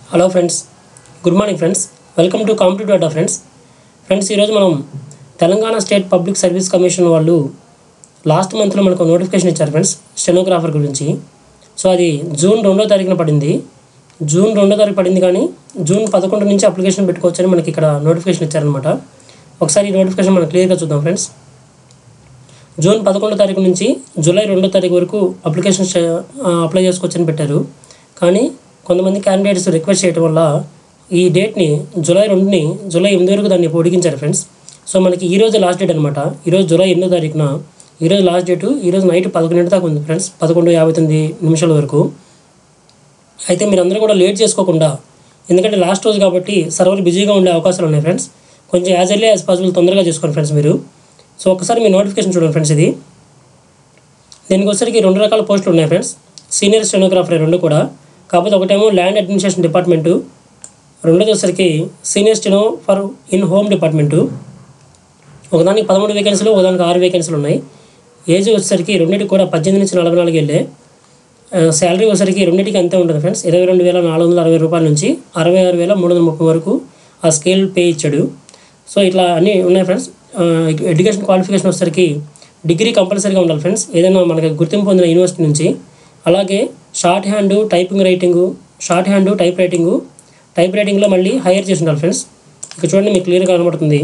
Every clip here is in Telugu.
hello friends good morning friends welcome to competitive Adda friends friends ఈరోజు మనం Telangana state public service commission వాళ్ళు లాస్ట్ మంత్లో మనకు నోటిఫికేషన్ ఇచ్చారు ఫ్రెండ్స్ స్టెనోగ్రాఫర్ గురించి సో అది జూన్ రెండో తారీఖున పడింది జూన్ రెండో తారీఖు పడింది కానీ జూన్ పదకొండు నుంచి అప్లికేషన్ పెట్టుకోవచ్చని మనకి ఇక్కడ నోటిఫికేషన్ ఇచ్చారనమాట ఒకసారి ఈ నోటిఫికేషన్ మనం క్లియర్గా చూద్దాం ఫ్రెండ్స్ జూన్ పదకొండో తారీఖు నుంచి జూలై రెండో తారీఖు వరకు అప్లికేషన్ అప్లై చేసుకోవచ్చని పెట్టారు కానీ కొంతమంది క్యాండిడేట్స్ రిక్వెస్ట్ చేయడం వల్ల ఈ డేట్ని జూలై రెండుని జూలై ఎనిమిది వరకు దాన్ని పొడిగించారు ఫ్రెండ్స్ సో మనకి ఈ రోజు లాస్ట్ డేట్ అనమాట ఈరోజు జూలై ఎనిమిదో తారీఖున ఈరోజు లాస్ట్ డేటు ఈరోజు నైట్ పదకొండు దాకా ఉంది ఫ్రెండ్స్ పదకొండు యాభై తొమ్మిది నిమిషాల వరకు అయితే మీరు అందరూ కూడా లేట్ చేసుకోకుండా ఎందుకంటే లాస్ట్ రోజు కాబట్టి సర్వర్ బిజీగా ఉండే అవకాశాలు ఉన్నాయి ఫ్రెండ్స్ కొంచెం యాజ్ ఎర్లీ యాజ్ పాసిబుల్ తొందరగా చేసుకోండి ఫ్రెండ్స్ మీరు సో ఒకసారి మీ నోటిఫికేషన్ చూడండి ఫ్రెండ్స్ ఇది దీనికి వచ్చరికి రెండు రకాల పోస్టులు ఉన్నాయి ఫ్రెండ్స్ సీనియర్ స్టెనోగ్రాఫర్ రెండు కూడా కాకపోతే ఒకటేమో ల్యాండ్ అడ్మినిస్ట్రేషన్ డిపార్ట్మెంటు రెండోది వచ్చరికి senior steno for in home department ఒకదానికి పదమూడు వేకెన్సీలు ఒకదానికి ఆరు వేకెన్సీలు ఉన్నాయి ఏజ్ వచ్చేసరికి రెండింటికి కూడా పద్దెనిమిది నుంచి నలభై నాలుగు వెళ్ళే శాలరీ వచ్చేసరికి రెండింటికి అంతే ఉంటుంది ఫ్రెండ్స్ ఇరవై రెండు వేల నాలుగు వందల అరవై రూపాయల నుంచి అరవై ఆరు వేల మూడు వందల ముప్పై వరకు ఆ స్కేల్ పే ఇచ్చాడు సో ఇట్లా అన్నీ ఉన్నాయి ఫ్రెండ్స్ ఎడ్యుకేషన్ క్వాలిఫికేషన్ వచ్చేసరికి డిగ్రీ కంపల్సరీగా ఉండాలి ఫ్రెండ్స్ ఏదైనా మనకి గుర్తింపు పొందిన యూనివర్సిటీ నుంచి అలాగే short hand typing writing short hand type writing type రైటింగ్లో మళ్ళీ హైయర్ చేసి ఉండాలి ఫ్రెండ్స్ ఇక్కడ చూడండి మీకు క్లియర్గా కనబడుతుంది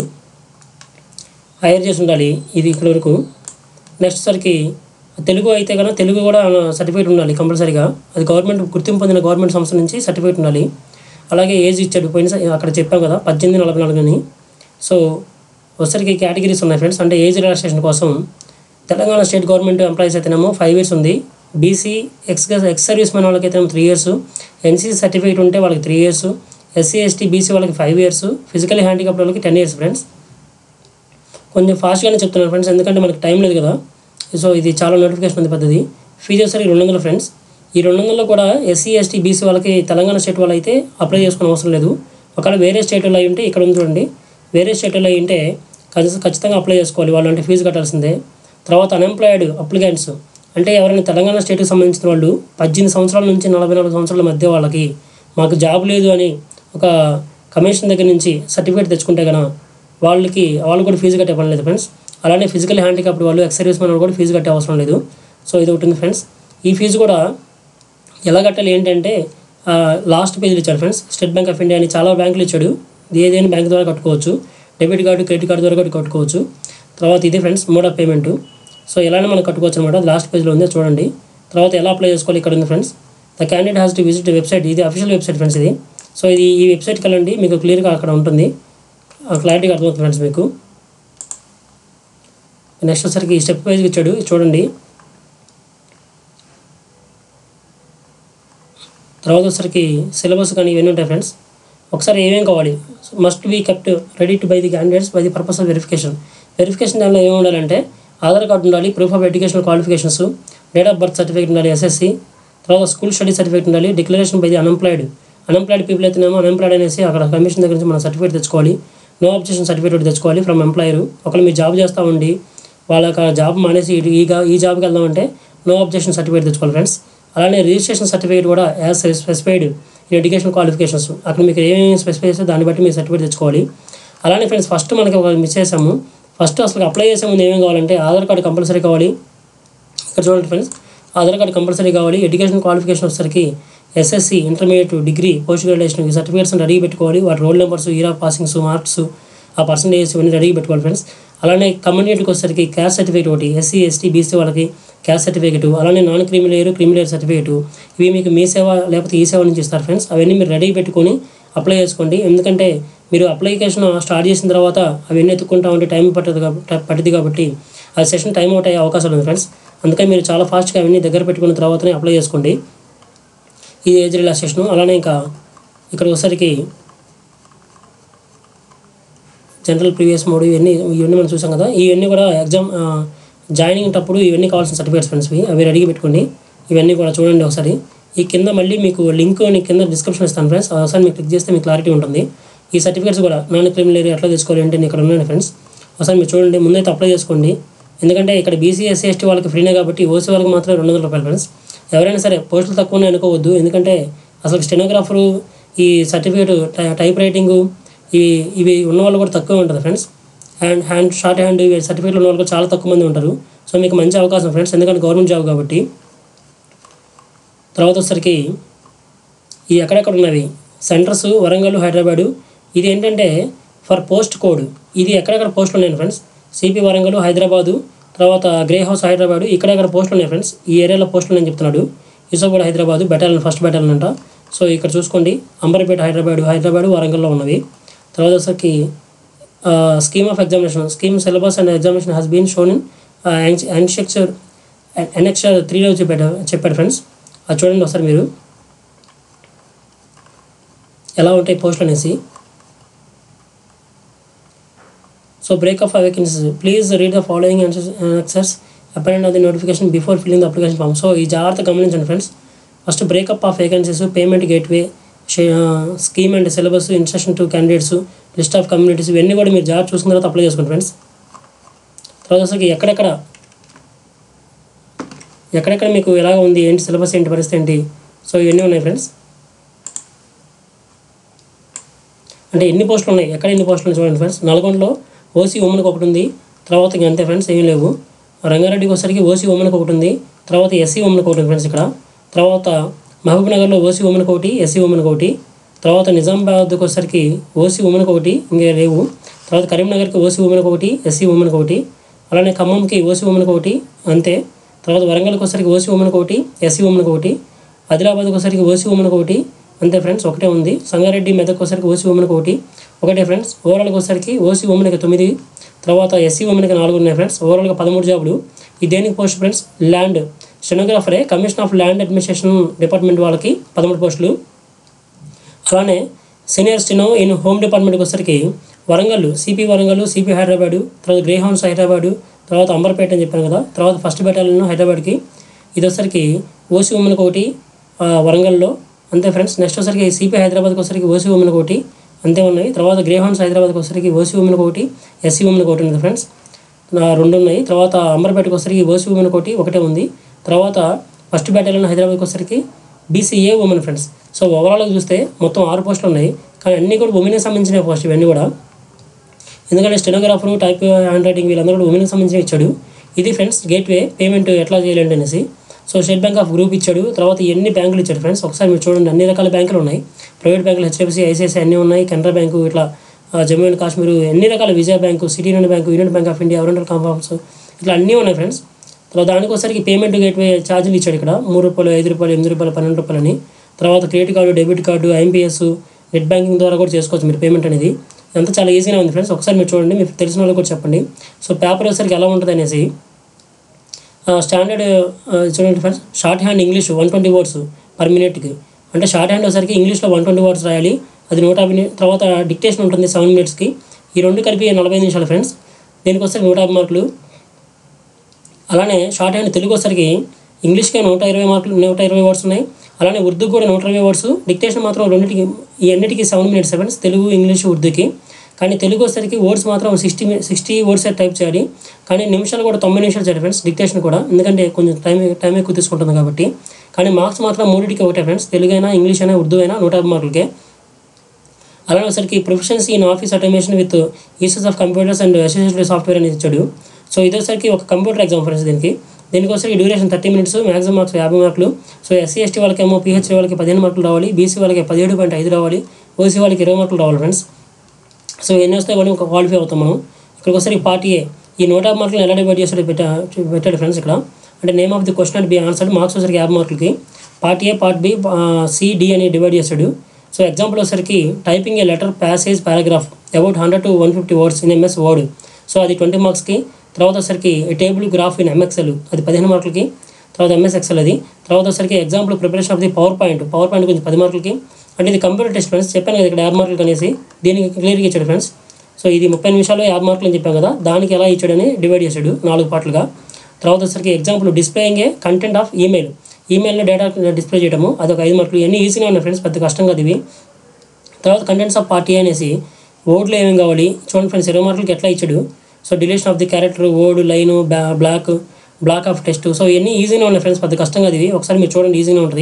హైయర్ చేసి ఉండాలి ఇది ఇక్కడ వరకు నెక్స్ట్ సరికి తెలుగు అయితే కనుక తెలుగు కూడా సర్టిఫికేట్ ఉండాలి కంపల్సరీగా అది గవర్నమెంట్ గుర్తింపు పొందిన గవర్నమెంట్ సంస్థ నుంచి సర్టిఫికేట్ ఉండాలి అలాగే ఏజ్ ఇచ్చాడు పోయిన అక్కడ చెప్పాం కదా పద్దెనిమిది నలభై నాలుగు అని సో వచ్చరికి కేటగిరీస్ ఉన్నాయి ఫ్రెండ్స్ అంటే ఏజ్ రిలాక్సేషన్ కోసం తెలంగాణ స్టేట్ గవర్నమెంట్ ఎంప్లాయీస్ అయితేనేమో ఫైవ్ ఇయర్స్ ఉంది BC ex ex service men వాళ్ళకైతేనేమో త్రీ ఇయర్స్ ఎన్సీసీ సర్టిఫికేట్ ఉంటే వాళ్ళకి three years SC ST BC వాళ్ళకి ఫైవ్ ఇయర్స్ ఫిజికల్ హ్యాండిక్యాప్ వాళ్ళకి టెన్ ఇయర్స్ ఫ్రెండ్స్ కొంచెం ఫాస్ట్గానే చెప్తున్నాను ఫ్రెండ్స్ ఎందుకంటే మనకి టైం లేదు కదా సో ఇది చాలా నోటిఫికేషన్ ఉంది పెద్దది ఫీజు వచ్చేసరికి రెండు వందలు ఫ్రెండ్స్ ఈ రెండు వందల్లో కూడా ఎస్సీ ఎస్టీ బీసీ వాళ్ళకి తెలంగాణ స్టేట్ వాళ్ళు అయితే అప్లై చేసుకునే అవసరం లేదు ఒకవేళ వేరే స్టేట్లో అయి ఉంటే ఇక్కడ ఉంది చూడండి వేరే స్టేట్లో అయి ఉంటే ఖచ్చి- ఖచ్చితంగా అప్లై చేసుకోవాలి వాళ్ళు అంటే ఫీజు కట్టాల్సిందే తర్వాత అన్ఎంప్లాయిడ్ అప్లికెంట్స్ అంటే ఎవరైనా తెలంగాణ స్టేట్కి సంబంధించిన వాళ్ళు పద్దెనిమిది సంవత్సరాల నుంచి నలభై నాలుగు సంవత్సరాల మధ్య వాళ్ళకి మాకు జాబ్ లేదు అని ఒక కమిషన్ దగ్గర నుంచి సర్టిఫికేట్ తెచ్చుకుంటే కనుక వాళ్ళకి వాళ్ళు కూడా ఫీజు కట్టే పని లేదు ఫ్రెండ్స్ అలానే ఫిజికల్ హ్యాండిక్యాప్డ్ వాళ్ళు ఎక్స్ సర్వీస్ వాళ్ళు కూడా ఫీజు కట్టే అవసరం లేదు సో ఇది ఒకటి ఉంది ఫ్రెండ్స్ ఈ ఫీజు కూడా ఎలా కట్టాలి ఏంటంటే లాస్ట్ పేజీలు ఇచ్చాడు friends state bank of India అని చాలా బ్యాంకులు ఇచ్చాడు ఏదైనా బ్యాంక్ ద్వారా కట్టుకోవచ్చు డెబిట్ కార్డు క్రెడిట్ కార్డు ద్వారా కూడా కట్టుకోవచ్చు తర్వాత ఇదే friends mode of payment so ఎలానే మనం కట్టుకోవచ్చు అనమాట లాస్ట్ పేజ్లో ఉంది చూడండి తర్వాత ఎలా అప్లై చేసుకోవాలి ఇక్కడ ఉంది friends the candidate has to visit website ఇది అఫీషియల్ వెబ్సైట్ ఫ్రెండ్స్ ఇది సో ఇది ఈ వెబ్సైట్కి వెళ్ళండి మీకు క్లియర్గా అక్కడ ఉంటుంది క్లారిటీగా అర్థమవుతుంది ఫ్రెండ్స్ మీకు నెక్స్ట్ వచ్చరికి ఈ స్టెప్ వైజ్గా ఇచ్చాడు ఇది చూడండి తర్వాత వచ్చరికి సిలబస్ కానీ ఇవన్నీ ఉంటాయి ఫ్రెండ్స్ ఒకసారి ఏమేం కావాలి must be kept ready to by the candidates by the purpose of verification verification దానిలో ఏమి ఉండాలంటే ఆధార్ కార్డు ఉండాలి proof of educational qualifications date of birth certificate ఉండాలి ఎస్ఎస్సి తర్వాత స్కూల్ స్టడీ సర్టిఫికేట్ ఉండాలి declaration by the unemployed unemployed people అయితేనేమో అన్ఎంప్లాయిడ్ అనేసి అక్కడ కమిషన్ దగ్గర నుంచి మనం సర్టిఫికేట్ తెచ్చుకోవాలి నో అబ్జెక్షన్ సర్టిఫికేట్ తెచ్చుకోవాలి ఫ్రమ్ ఎంప్లాయర్ ఒకవేళ మీరు జాబ్ చేస్తూ ఉండి వాళ్ళకి ఆ జాబ్ మానేసి ఇటు ఈ గా- ఈ జాబ్కి వెళ్దామంటే నో అబ్జెక్షన్ సర్టిఫికేట్ తెచ్చుకోవాలి ఫ్రెండ్స్ అలానే రిజిస్ట్రేషన్ సర్టిఫికేట్ కూడా as specified in education qualifications అక్కడ మీకు ఏమేమి స్పెసిఫై చేస్తే దాన్ని బట్టి మీరు సర్టిఫికేట్ తెచ్చుకోవాలి అలానే ఫ్రెండ్స్ ఫస్ట్ మనకి ఒక మిస్ చేసాము ఫస్ట్ అసలు అప్లై చేసే ముందు ఏమేమి కావాలంటే ఆధార్ కార్డు కంపల్సరీ కావాలి ఇక్కడ చూడండి ఫ్రెండ్స్ ఆధార్ కార్డు కంపల్సరీ కావాలి ఎడ్యుకేషన్ క్వాలిఫికేషన్ వచ్చేసరికి SSC intermediate degree post graduation ఈ సర్టిఫికేట్స్ రెడీ పెట్టుకోవాలి వాటి roll numbers year of passings marks ఆ పర్సంటేజ్ ఇవన్నీ రెడీ పెట్టుకోవాలి ఫ్రెండ్స్ అలానే కమ్యూనిటీకి వచ్చేసరికి క్యాస్ట్ సర్టిఫికేట్ ఒకటి ఎస్సీ ఎస్టీ బీసీ వాళ్ళకి క్యాస్ట్ సర్టిఫికేట్ అలానే నాన్ క్రిమిలేయర్ క్రిమిలేయర్ సర్టిఫికేట్ ఇవి మీకు మీ సేవ లేకపోతే ఈ సేవ నుంచి ఇస్తారు ఫ్రెండ్స్ అవన్నీ మీరు రెడీ పెట్టుకొని అప్లై చేసుకోండి ఎందుకంటే మీరు అప్లికేషన్ స్టార్ట్ చేసిన తర్వాత అవన్నీ ఎత్తుకుంటా ఉంటే టైం పట్టదు కాబట్టి పట్టింది కాబట్టి ఆ సెషన్ టైం అవుట్ అయ్యే అవకాశాలు ఉంది ఫ్రెండ్స్ అందుకని మీరు చాలా ఫాస్ట్గా అవన్నీ దగ్గర పెట్టుకున్న తర్వాతనే అప్లై చేసుకోండి ఈ ఏజ్ రిలాక్సేషన్ అలానే ఇంకా ఇక్కడ వచ్చేసరికి జనరల్ ప్రీవియస్ మోడ్ ఇవన్నీ ఇవన్నీ మనం చూసాం కదా ఇవన్నీ కూడా ఎగ్జామ్ జాయినింగ్ అప్పుడు ఇవన్నీ కావాల్సిన సర్టిఫికేట్స్ ఫ్రెండ్స్ ఇవి అవి రెడీగా పెట్టుకోండి ఇవన్నీ కూడా చూడండి ఒకసారి ఈ కింద మళ్ళీ మీకు లింక్ కింద డిస్క్రిప్షన్ ఇస్తాను ఫ్రెండ్స్ ఒకసారి మీకు క్లిక్ చేస్తే మీకు క్లారిటీ ఉంటుంది ఈ సర్టిఫికేట్స్ కూడా నాన్ క్రిమినల్ ఎట్లా తెచ్చుకోవాలి అంటే ఇక్కడ ఉన్నాయి ఫ్రెండ్స్ ఒకసారి మీరు చూడండి ముందైతే అప్లై చేసుకోండి ఎందుకంటే ఇక్కడ బీసీ ఎస్సీ ఎస్టీ వాళ్ళకి ఫ్రీనే కాబట్టి ఓసీ వాళ్ళకి మాత్రం రెండు వందల రూపాయలు ఫ్రెండ్స్ ఎవరైనా సరే పోస్టులు తక్కువనే అనుకోవద్దు ఎందుకంటే అసలు స్టెనోగ్రాఫరు ఈ సర్టిఫికేట్ టైప్ రైటింగ్ ఇవి ఇవి ఉన్న వాళ్ళు కూడా తక్కువ ఉంటుంది friends hand hand short hand ఇవి సర్టిఫికేట్లు ఉన్న వాళ్ళు కూడా చాలా తక్కువ మంది ఉంటారు సో మీకు మంచి అవకాశం ఫ్రెండ్స్ ఎందుకంటే గవర్నమెంట్ జాబ్ కాబట్టి తర్వాత వచ్చేసరికి ఈ ఎక్కడెక్కడ ఉన్నవి సెంటర్స్ వరంగల్ హైదరాబాదు ఇది ఏంటంటే ఫర్ పోస్ట్ కోడ్ ఇది ఎక్కడెక్కడ పోస్టులు ఉన్నాయి ఫ్రెండ్స్ సిపి వరంగల్ హైదరాబాదు తర్వాత గ్రే హౌస్ హైదరాబాదు ఇక్కడెక్కడ పోస్టులు ఉన్నాయి ఫ్రెండ్స్ ఈ ఏరియాలో పోస్టులు నేను చెప్తున్నాడు Yousufguda Hyderabad battalion first battalion అంట సో ఇక్కడ చూసుకోండి అంబర్పేట హైదరాబాదు హైదరాబాదు వరంగల్లో ఉన్నవి తర్వాత వచ్చరికి scheme of examination scheme syllabus and examination has been shown in annexure annexure త్రీలో చెప్పాడు చెప్పాడు ఫ్రెండ్స్ అది చూడండి ఒకసారి మీరు ఎలా ఉంటాయి పోస్టులు అనేసి so break of vacancies please read the following answers appoint of the notification before filling the application form so ఈ జాగ్రత్త గమనించండి friends first breakup of vacancies payment gateway scheme and syllabus instruction to candidates list of communities ఇవన్నీ కూడా మీరు జాబ్ చూసిన తర్వాత అప్లై చేసుకోండి ఫ్రెండ్స్ తర్వాత అసలు ఎక్కడెక్కడ ఎక్కడెక్కడ మీకు ఎలా ఉంది ఏంటి సిలబస్ ఏంటి పరిస్థితి ఏంటి సో ఇవన్నీ ఉన్నాయి ఫ్రెండ్స్ అంటే ఎన్ని పోస్టులు ఉన్నాయి ఎక్కడ ఎన్ని పోస్టులు ఉన్నాయి చూడండి ఫ్రెండ్స్ నల్గొండలో ఓసీ ఉమెన్కి ఒకటి ఉంది తర్వాత ఇంక అంతే ఫ్రెండ్స్ ఏమీ లేవు రంగారెడ్డికి వచ్చేసరికి ఓసీ ఉమెన్కి ఒకటి ఉంది తర్వాత ఎస్సీ ఉమెన్కి ఒకటి ఉంది ఫ్రెండ్స్ ఇక్కడ తర్వాత మహబూబ్ నగర్లో ఓసీ ఉమెన్కి ఒకటి ఎస్సీ ఉమెన్కి ఒకటి తర్వాత నిజామాబాద్కి వచ్చేసరికి ఓసీ ఉమెన్కి ఒకటి ఇంకే లేవు తర్వాత కరీంనగర్కి ఓసీ ఉమెన్కి ఒకటి ఎస్సీ ఉమెన్కి ఒకటి అలానే ఖమ్మంకి ఓసీ ఉమెన్కి ఒకటి అంతే తర్వాత వరంగల్కి వచ్చేసరికి ఓసీ ఉమెన్కి ఒకటి ఎస్సీ ఉమెన్కి ఒకటి ఆదిలాబాద్కి వచ్చేసరికి ఓసీ ఉమెన్కి ఒకటి అంతే ఫ్రెండ్స్ ఒకటే ఉంది సంగారెడ్డి మెదక్ వచ్చేసరికి ఓసీ ఉమెన్కి ఒకటి ఒకటే ఫ్రెండ్స్ ఓవరాల్కి వచ్చేసరికి ఓసీ ఉమెన్కి తొమ్మిది తర్వాత ఎస్సీ ఉమెన్కి నాలుగు ఉన్నాయి ఫ్రెండ్స్ ఓవరాల్గా పదమూడు జాబులు ఈ దేనికి పోస్ట్ ఫ్రెండ్స్ ల్యాండ్ స్టెనోగ్రాఫరే commission of land administration department వాళ్ళకి పదమూడు పోస్టులు అలానే సీనియర్ స్టెనో ఇన్ హోమ్ డిపార్ట్మెంట్కి వచ్చేసరికి వరంగల్ సిపి వరంగల్ సిపి హైదరాబాదు తర్వాత గ్రే హౌన్స్ హైదరాబాదు తర్వాత అంబర్పేట అని చెప్పాను కదా తర్వాత ఫస్ట్ బెటాలియన్ హైదరాబాద్కి ఇది వచ్చేసరికి ఓసీ ఉమెన్కి ఒకటి ఆ, వరంగల్లో అంతే ఫ్రెండ్స్ నెక్స్ట్ వచ్చేసరికి సిపి హైదరాబాద్కి వచ్చేసరికి ఓసీ ఉమెన్కి ఒకటి అంతే ఉన్నాయి తర్వాత గ్రే హౌన్స్ హైదరాబాద్కి వచ్చేసరికి ఓసీ ఉమెన్కి ఒకటి ఎస్సీ ఉమెన్కి ఒకటి ఉంది ఫ్రెండ్స్ నా రెండు ఉన్నాయి తర్వాత అంబర్పేటకి వచ్చేసరికి ఓసీ ఉమెన్ ఒకటి ఒకటే ఉంది తర్వాత ఫస్ట్ బెటాలియన్ హైదరాబాద్కి వచ్చేసరికి బీసీఏ ఉమెన్ ఫ్రెండ్స్ సో ఓవరాల్గా చూస్తే మొత్తం ఆరు పోస్టులు ఉన్నాయి కానీ అన్నీ కూడా ఉమెన్కి సంబంధించిన పోస్ట్ ఇవన్నీ కూడా ఎందుకంటే స్టెనోగ్రాఫర్ టైప్ హ్యాండ్ రైటింగ్ వీళ్ళందరూ కూడా ఉమెన్కి సంబంధించి ఇచ్చాడు ఇది ఫ్రెండ్స్ గేట్వే పేమెంట్ ఎట్లా చేయాలండి అనేసి so state bank of group ఇచ్చాడు తర్వాత ఎన్ని బ్యాంకులు ఇచ్చాడు ఫ్రెండ్స్ ఒకసారి మీరు చూడండి అన్ని రకాల బ్యాంకులు ఉన్నాయి ప్రైవేట్ బ్యాంకులు హెచ్డిఎఫ్సి ఐసిఐసిఐ అన్నీ ఉన్నాయి కెనరా బ్యాంకు ఇట్లా ఆ, జమ్మూ అండ్ కాశ్మీర్ ఎన్ని రకాల Vijaya bank city union bank union bank of India oriental compounds ఇట్లా అన్నీ ఉన్నాయి ఫ్రెండ్స్ తర్వాత దానికోసరికి పేమెంట్ గేట్వే ఛార్జీలు ఇచ్చాడు ఇక్కడ మూడు రూపాయలు ఐదు రూపాయలు ఎనిమిది రూపాయలు పన్నెండు రూపాయలు అని తర్వాత credit card debit card IMPS net banking ద్వారా కూడా చేసుకోవచ్చు మీరు పేమెంట్ అనేది ఇదంతా చాలా ఈజీగా ఉంది ఫ్రెండ్స్ ఒకసారి మీరు చూడండి మీకు తెలిసిన వాళ్ళకి కూడా చెప్పండి సో పేపర్ వచ్చేసరికి ఎలా ఉంటుంది అనేసి స్టాండర్డ్ చూడండి friends short hand English one twenty words per మినిట్కి అంటే షార్ట్ హ్యాండ్ వచ్చేసరికి ఇంగ్లీష్లో వన్ ట్వంటీ వర్డ్స్ రాయాలి అది నూట యాభై ని- తర్వాత డిక్టేషన్ ఉంటుంది సెవెన్ మినిట్స్కి ఈ రెండు కలిపి నలభై ఐదు నిమిషాలు ఫ్రెండ్స్ దీనికి వస్తే నూట యాభై మార్కులు అలానే షార్ట్ హ్యాండ్ తెలుగు వచ్చేసరికి ఇంగ్లీష్కే నూట ఇరవై మార్కులు నూట ఇరవై వర్డ్స్ ఉన్నాయి అలానే ఉర్దూకి కూడా నూట ఇరవై వర్డ్స్ డిక్టేషన్ మాత్రం రెండింటికి ఈ అన్నిటికీ seven minutes friends Telugu English ఉర్దూకి కానీ తెలుగు వచ్చేసరికి వర్డ్స్ మాత్రం సిక్స్టీ సిక్స్టీ వర్డ్స్ టైప్ చేయాలి కానీ నిమిషాలు కూడా తొంభై నిమిషాలు చేయాలి ఫ్రెండ్స్ డిక్టేషన్ కూడా ఎందుకంటే కొంచెం టైం టైం ఎక్కువ తీసుకుంటుంది కాబట్టి కానీ మార్క్స్ మాత్రం మూడింటికి ఒకటే ఫ్రెండ్స్ తెలుగు అయినా ఇంగ్లీష్ అయినా ఉర్దూ అయినా నూట యాభై మార్కులకే అలానే ఒకసారికి proficiency in office automation with uses of computers and associated software అని ఇచ్చాడు సో ఇది వచ్చరికి ఒక కంప్యూటర్ ఎగ్జామ్ ఫ్రెండ్స్ దీనికి దీనికి వచ్చరికి duration thirty minutes maximum marks యాభై మార్కులు సో ఎస్సీ ఎస్టీ వాళ్ళకేమో పిహెచ్డీ వాళ్ళకి పదిహేను మార్కులు రావాలి బీసీ వాళ్ళకి పదిహేడు పాయింట్ ఐదు రావాలి ఓసీ వాళ్ళకి ఇరవై మార్కులు రావాలి ఫ్రెండ్స్ సో ఎన్ని వస్తే కూడా ఒక క్వాలిఫై అవుతాం మనం ఇక్కడికి వస్తే పార్టీ ఏ ఈ నూట యాభై మార్కులు ఎలా డివైడ్ చేస్తాడో పెట్టా పెట్టాడు ఫ్రెండ్స్ ఇక్కడ అంటే name of the question and be answered marks వచ్చరికి యాభై మార్కులకి part A part B C D అని డివైడ్ చేశాడు సో ఎగ్జాంపుల్ వచ్చరికి typing a letter passage paragraph about hundred to one fifty words in MS word so అది ట్వంటీ మార్క్స్కి తర్వాత వచ్చరికి టేబుల్ గ్రాఫ్ ఇన్ ఎంఎక్స్ఎల్ అది పదిహేను మార్కులకి తర్వాత ఎంఎస్ ఎక్సెల్ అది తర్వాత వచ్చరికి example preparation of the power point power point గురించి పది మార్కులకి అంటే ఇది కంప్యూటర్ టెస్ట్ ఫ్రెండ్స్ చెప్పాను కదా ఇక్కడ యాభై మార్కులు అనేసి దీనికి క్లియర్గా ఇచ్చాడు ఫ్రెండ్స్ సో ఇది ముప్పై నిమిషాలు యాభై మార్కులు అని చెప్పాం కదా దానికి ఎలా ఇచ్చాడని డివైడ్ చేశాడు నాలుగు పార్ట్లుగా తర్వాత వచ్చరికి example displaying a content of email ఈమెయిల్లో డేటా డిస్ప్లే చేయడము అదొక ఐదు మార్కులు ఇవన్నీ ఈజీగా ఉన్నాయి ఫ్రెండ్స్ పెద్ద కష్టం కాదు ఇవి తర్వాత కంటెంట్స్ ఆఫ్ పార్టీ అనేసి ఓడ్లు ఏమేమి కావాలి చూడండి ఫ్రెండ్స్ ఇరవై మార్కులకి ఎట్లా ఇచ్చాడు so deletion of the character word line block block of test so ఇవన్నీ ఈజీగా ఉన్నాయి ఫ్రెండ్స్ పెద్ద కష్టం కాదు ఇవి ఒకసారి మీరు చూడండి ఈజీగా ఉంటుంది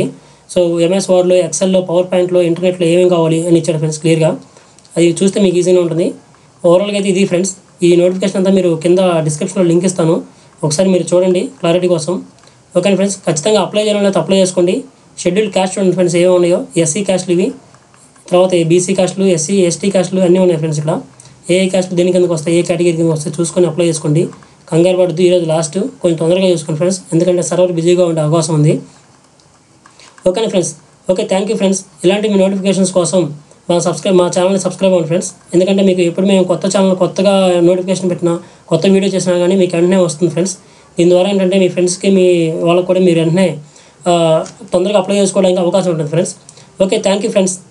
సో ఎంఎస్ వర్డ్లో ఎక్సెల్లో పవర్ పాయింట్లో ఇంటర్నెట్లో ఏమేమి కావాలి అని ఇచ్చాడు ఫ్రెండ్స్ క్లియర్గా అది చూస్తే మీకు ఈజీగా ఉంటుంది ఓవరాల్గా అయితే ఇది ఫ్రెండ్స్ ఈ నోటిఫికేషన్ అంతా మీరు కింద డిస్క్రిప్షన్లో లింక్ ఇస్తాను ఒకసారి మీరు చూడండి క్లారిటీ కోసం ఓకే ఫ్రెండ్స్ ఖచ్చితంగా అప్లై చేయాలని అప్లై చేసుకోండి షెడ్యూల్ క్యాస్ట్ చూడండి ఫ్రెండ్స్ ఏమేమి ఉన్నాయో ఎస్సీ క్యాస్ట్లు ఇవి తర్వాత బీసీ కాస్ట్లు ఎస్సీ ఎస్టీ కాస్ట్లు అన్నీ ఉన్నాయి ఫ్రెండ్స్ ఇక్కడ ఏ ఏ కాస్ట్ దేని కిందకి వస్తాయి ఏ కేటగిరీ కింద వస్తాయి చూసుకొని అప్లై చేసుకోండి కంగారు పడుతూ ఈరోజు లాస్ట్ కొంచెం తొందరగా చూసుకోండి ఫ్రెండ్స్ ఎందుకంటే సర్వర్ బిజీగా ఉండే అవకాశం ఉంది ఓకేనా friends okay thank you friends ఇలాంటి మీ నోటిఫికేషన్స్ కోసం మా సబ్స్క్రైబ్ మా ఛానల్ని సబ్స్క్రైబ్ అవ్వండి ఫ్రెండ్స్ ఎందుకంటే మీకు ఎప్పుడు మేము కొత్త ఛానల్ కొత్తగా నోటిఫికేషన్ పెట్టినా కొత్త వీడియో చేసినా కానీ మీకు వెంటనే వస్తుంది ఫ్రెండ్స్ దీని ద్వారా ఏంటంటే మీ ఫ్రెండ్స్కి మీ వాళ్ళకి కూడా మీరు వెంటనే ఆ, తొందరగా అప్లై చేసుకోవడానికి అవకాశం ఉంటుంది friends okay thank you friends